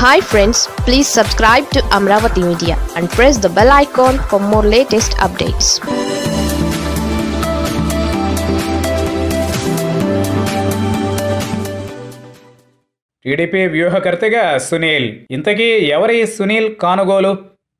hi friends please subscribe to Amaravati media and press the bell icon for more latest updates TDP వ్యూహకర్తగా సునీల్ ఇంతకీ ఎవరి సునీల్ కానుగోలు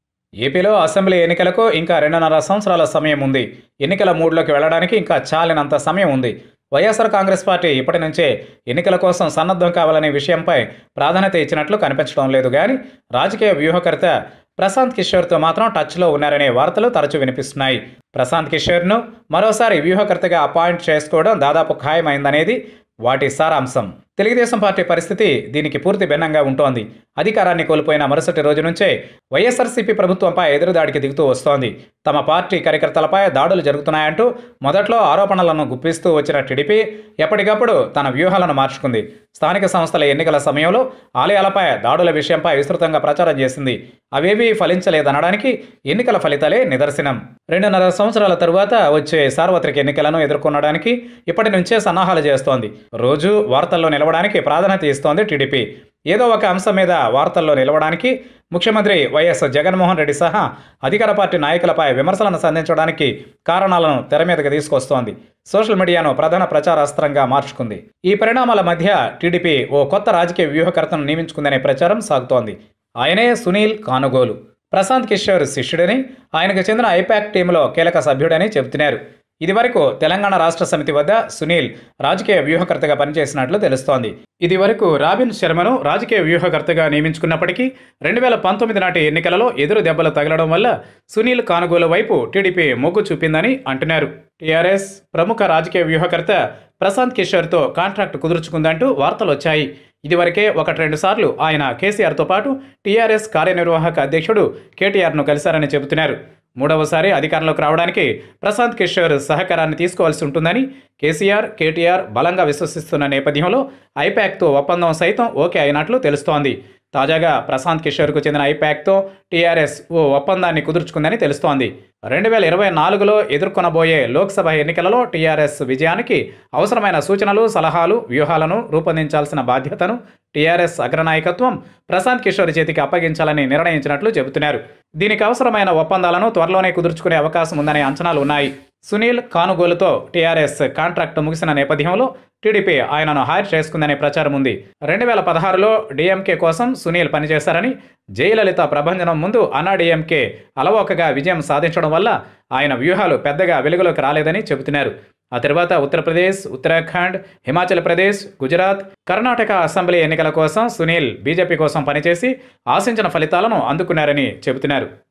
ఏపీలో assembly ఎన్నికలకు ఇంకా రెండున్నర సంవత్సరాల సమయం ఉంది ఎన్నికల మూడ్లోకి వెళ్ళడానికి ఇంకా చాలినంత సమయం ఉంది వైఎస్ఆర్ కాంగ్రెస్ పార్టీ ఇప్పటి నుంచే ఎన్నికల కోసం సన్నద్ధం కావాలనే విషయంపై ప్రాధాన్యత ఇచ్చినట్లు కనిపించడం లేదు కానీ రాజకీయ వ్యూహకర్త ప్రశాంత్ కిషోర్తో మాత్రం టచ్లో ఉన్నారనే వార్తలు తరచూ వినిపిస్తున్నాయి ప్రశాంత్ కిషోర్ను మరోసారి వ్యూహకర్తగా అపాయింట్ చేసుకోవడం దాదాపు ఖాయమైందనేది వాటి సారాంశం తెలుగుదేశం పార్టీ పరిస్థితి దీనికి పూర్తి భిన్నంగా ఉంటోంది అధికారాన్ని కోల్పోయిన మరుసటి రోజు నుంచే వైఎస్ఆర్సీపీ ప్రభుత్వంపై ఎదురుదాడికి దిగుతూ వస్తోంది తమ పార్టీ కార్యకర్తలపై దాడులు జరుగుతున్నాయంటూ మొదట్లో ఆరోపణలను గుప్పిస్తూ వచ్చిన టీడీపీ ఎప్పటికప్పుడు తన వ్యూహాలను మార్చుకుంది స్థానిక సంస్థల ఎన్నికల సమయంలో ఆలయాలపై దాడుల విషయంపై విస్తృతంగా ప్రచారం చేసింది అవేవీ ఫలించలేదనడానికి ఎన్నికల ఫలితాలే నిదర్శనం రెండున్నర సంవత్సరాల తరువాత వచ్చే సార్వత్రిక ఎన్నికలను ఎదుర్కొనడానికి ఇప్పటి నుంచే సన్నాహాలు చేస్తోంది రోజు వార్తల్లో నిలవడానికి ప్రాధాన్యత ఇస్తోంది టీడీపీ ఏదో ఒక అంశం మీద వార్తల్లో నిలవడానికి ముఖ్యమంత్రి వైఎస్ జగన్మోహన్ రెడ్డి సహా అధికార పార్టీ నాయకులపై విమర్శలను సంధించడానికి కారణాలను తెర మీదకి తీసుకొస్తోంది సోషల్ మీడియాను ప్రధాన ప్రచారాస్త్రంగా మార్చుకుంది ఈ పరిణామాల మధ్య టీడీపీ ఓ కొత్త రాజకీయ వ్యూహకర్తను నియమించుకుందనే ప్రచారం సాగుతోంది ఆయనే సునీల్ కానుగోలు ప్రశాంత్ కిషోర్ శిష్యుడని ఆయనకు చెందిన ఐపాక్ టీంలో కీలక సభ్యుడని చెబుతున్నారు ఇదివరకు తెలంగాణ రాష్ట్ర సమితి వద్ద సునీల్ రాజకీయ వ్యూహకర్తగా పనిచేసినట్లు తెలుస్తోంది ఇదివరకు రాబిన్ శర్మను రాజకీయ వ్యూహకర్తగా నియమించుకున్నప్పటికీ రెండు వేల పంతొమ్మిది నాటి ఎన్నికలలో ఎదురు దెబ్బలు తగలడం వల్ల సునీల్ కానుగోలు వైపు టీడీపీ మొగ్గు చూపిందని అంటున్నారు టీఆర్ఎస్ ప్రముఖ రాజకీయ వ్యూహకర్త ప్రశాంత్ కిషోర్తో కాంట్రాక్ట్ కుదుర్చుకుందంటూ వార్తలు వచ్చాయి ఇదివరకే ఒకటి రెండు సార్లు ఆయన కేసీఆర్తో పాటు టీఆర్ఎస్ కార్యనిర్వాహక అధ్యక్షుడు కేటీఆర్ను కలిశారని చెబుతున్నారు మూడవసారి అధికారంలోకి రావడానికి ప్రశాంత్ కిషోర్ సహకారాన్ని తీసుకోవాల్సి ఉంటుందని కేసీఆర్ కేటీఆర్ బలంగా విశ్వసిస్తున్న నేపథ్యంలో ఐపాక్తో ఒప్పందం సైతం ఓకే అయినట్లు తెలుస్తోంది తాజాగా ప్రశాంత్ కిషోర్కు చెందిన ఐపాక్తో టీఆర్ఎస్ ఓ ఒప్పందాన్ని కుదుర్చుకుందని తెలుస్తోంది రెండు వేల ఇరవై నాలుగులో ఎదుర్కొనబోయే లోక్సభ ఎన్నికలలో టీఆర్ఎస్ విజయానికి అవసరమైన సూచనలు సలహాలు వ్యూహాలను రూపొందించాల్సిన బాధ్యతను టీఆర్ఎస్ అగ్రనాయకత్వం ప్రశాంత్ కిషోర్ చేతికి అప్పగించాలని నిర్ణయించినట్లు చెబుతున్నారు దీనికి అవసరమైన ఒప్పందాలను త్వరలోనే కుదుర్చుకునే అవకాశం ఉందనే అంచనాలు ఉన్నాయి సునీల్ కానుగోలుతో టీఆర్ఎస్ కాంట్రాక్ట్ ముగిసిన నేపథ్యంలో టీడీపీ ఆయనను హైర్ చేసుకుందనే ప్రచారం ఉంది రెండు వేల పదహారులో డీఎంకే కోసం సునీల్ పనిచేశారని జయలలిత ప్రభంజనం ముందు అన్నాడీఎంకే అలవోకగా విజయం సాధించడం వల్ల ఆయన వ్యూహాలు పెద్దగా వెలుగులోకి రాలేదని చెబుతున్నారు ఆ తర్వాత ఉత్తరప్రదేశ్ ఉత్తరాఖండ్ హిమాచల్ ప్రదేశ్ గుజరాత్ కర్ణాటక అసెంబ్లీ ఎన్నికల కోసం సునీల్ బీజేపీ కోసం పనిచేసి ఆశించిన ఫలితాలను అందుకున్నారని చెబుతున్నారు